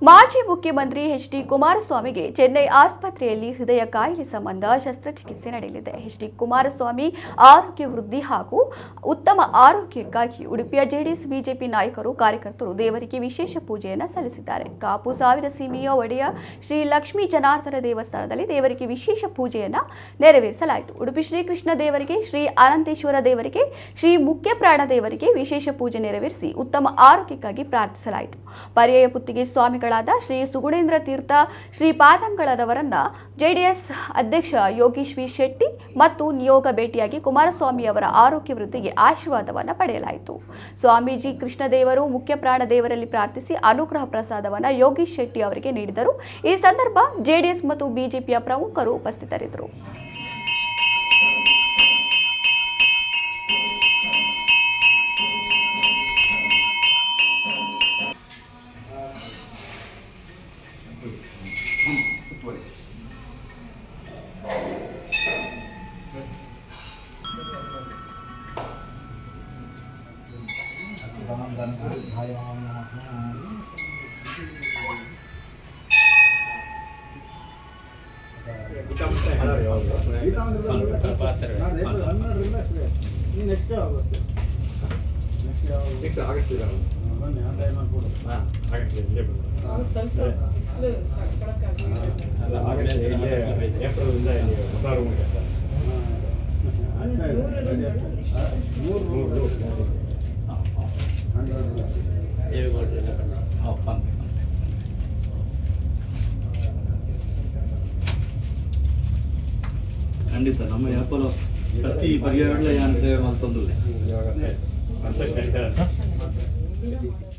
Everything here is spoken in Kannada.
ಮಾಜಿ ಮುಖ್ಯಮಂತ್ರಿ ಎಚ್ ಡಿ ಕುಮಾರಸ್ವಾಮಿಗೆ ಚೆನ್ನೈ ಆಸ್ಪತ್ರೆಯಲ್ಲಿ ಹೃದಯ ಕಾಯಿಲೆ ಸಂಬಂಧ ಶಸ್ತ್ರಚಿಕಿತ್ಸೆ ನಡೆಯಲಿದೆ ಎಚ್ ಡಿ ಕುಮಾರಸ್ವಾಮಿ ಆರೋಗ್ಯ ವೃದ್ಧಿ ಹಾಗೂ ಉತ್ತಮ ಆರೋಗ್ಯಕ್ಕಾಗಿ ಉಡುಪಿಯ ಜೆಡಿಎಸ್ ಬಿಜೆಪಿ ನಾಯಕರು ಕಾರ್ಯಕರ್ತರು ದೇವರಿಗೆ ವಿಶೇಷ ಪೂಜೆಯನ್ನು ಸಲ್ಲಿಸಿದ್ದಾರೆ ಕಾಪು ಸಾವಿರ ಸೀಮೆಯ ಒಡೆಯ ಶ್ರೀ ಲಕ್ಷ್ಮೀ ಜನಾರ್ದನ ದೇವಸ್ಥಾನದಲ್ಲಿ ದೇವರಿಗೆ ವಿಶೇಷ ಪೂಜೆಯನ್ನು ನೆರವೇರಿಸಲಾಯಿತು ಉಡುಪಿ ಶ್ರೀಕೃಷ್ಣ ದೇವರಿಗೆ ಶ್ರೀ ಅನಂತೇಶ್ವರ ದೇವರಿಗೆ ಶ್ರೀ ಮುಖ್ಯ ಪ್ರಾಣ ದೇವರಿಗೆ ವಿಶೇಷ ಪೂಜೆ ನೆರವೇರಿಸಿ ಉತ್ತಮ ಆರೋಗ್ಯಕ್ಕಾಗಿ ಪ್ರಾರ್ಥಿಸಲಾಯಿತು ಪರ್ಯಾಯ ಪುತ್ತಿಗೆ ಸ್ವಾಮಿಗಳಾದ ಶ್ರೀ ಸುಗುಣೇಂದ್ರ ತೀರ್ಥ ಶ್ರೀ ಪಾದಂಗಳರವರನ್ನ ಜೆಡಿಎಸ್ ಅಧ್ಯಕ್ಷ ಯೋಗೀಶ್ ವಿ ಶೆಟ್ಟಿ ಮತ್ತು ನಿಯೋಗ ಭೇಟಿಯಾಗಿ ಕುಮಾರಸ್ವಾಮಿ ಅವರ ಆರೋಗ್ಯ ವೃದ್ಧಿಗೆ ಆಶೀರ್ವಾದವನ್ನು ಪಡೆಯಲಾಯಿತು ಸ್ವಾಮೀಜಿ ಕೃಷ್ಣದೇವರು ಮುಖ್ಯ ಪ್ರಾಣ ದೇವರಲ್ಲಿ ಪ್ರಾರ್ಥಿಸಿ ಅನುಗ್ರಹ ಪ್ರಸಾದವನ್ನು ಯೋಗೀಶ್ ಶೆಟ್ಟಿ ಅವರಿಗೆ ನೀಡಿದರು ಈ ಸಂದರ್ಭ ಜೆಡಿಎಸ್ ಮತ್ತು ಬಿಜೆಪಿಯ ಪ್ರಮುಖರು ಉಪಸ್ಥಿತರಿದ್ದರು ನೆಕ್ಸ್ಟ್ ಆಗಸ್ಟ್ ಇಲ್ಲ ಸ್ವಲ್ಪ ಬಿಸಿಲು ತಡ್ಕೊಳಕ್ಕಾಗ್ಲಿಲ್ಲ. ಅಲ್ಲ ಆಗಲೇ ಇಲ್ಲೇ ಏಪ್ರಿಲ್ ಇಂದ ಇಲ್ಲಿ ಹೊಸ ರೂಮ್ ಇದೆ ಮೂರು ಖಂಡಿತ ನಮ್ಮ ಯಾಪಲ ಪ್ರತಿ ಪರ್ಯಾಯ ಯಾನ ಸೇವೆ ಅಂತಂದಿಲ್ಲ ಇವಾಗ ಅಂತ ಕರೀತಾರೆ